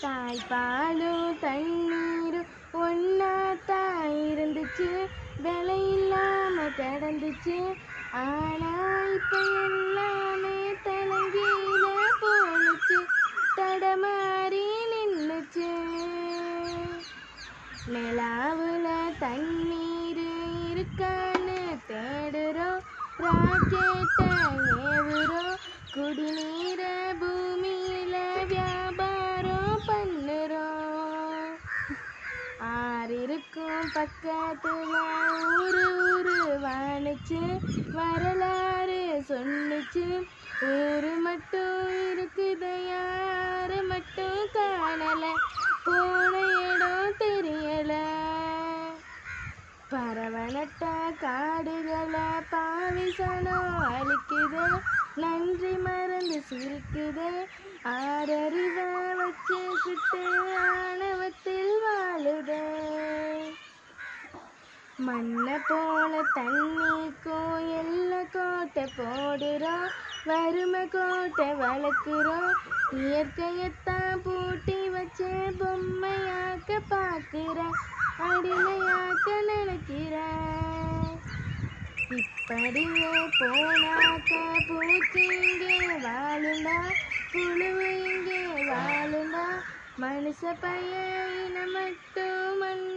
தாய்ப்பாலும் தண்ணீரும் ஒன்னாத்தான் இருந்துச்சு விலை இல்லாம கிடந்துச்சு ஆனா இப்ப எல்லாமே தலைகீழ போனுச்சு தடமாறி நின்னுச்சு நிலாவுல தண்ணீர் இருக்கான்னு தேடுறோம் ராக்கெட்ட ஏவுறோம் குடிநீர பூமியில வியாபாரம் பண்ணுறோம் ஆறு இருக்கும் பக்கத்துல ஊரு ஊரு வானுச்சு வரலாறு சொன்னுச்சு ஊரு மட்டும் இருக்குது யாரு மட்டும் காணல போன இடம் தெரியல பரவனட்ட காடுகளை பாவிசனம் அழிக்குது நன்றி மறந்து சிரிக்குது ஆறறிவ வச்சுக்கிட்டு ஆணவத்தில் வாழுது மண்ணை போல தண்ணிக்கும் எல்லா கோட்டை போடுறோம் வறுமை கோட்டை வளர்க்குறோம் இயற்கையத்தான் பூட்டி வச்சு பொம்மையாக்க பார்க்குறேன் அடிமையாக்க நினைக்கிறேன் இப்படியே போனாக்க பூச்சி இங்கே வாழுண்டா புழுவு இங்கே வாழுண்டா மனுஷ பையன் மட்டும் மண்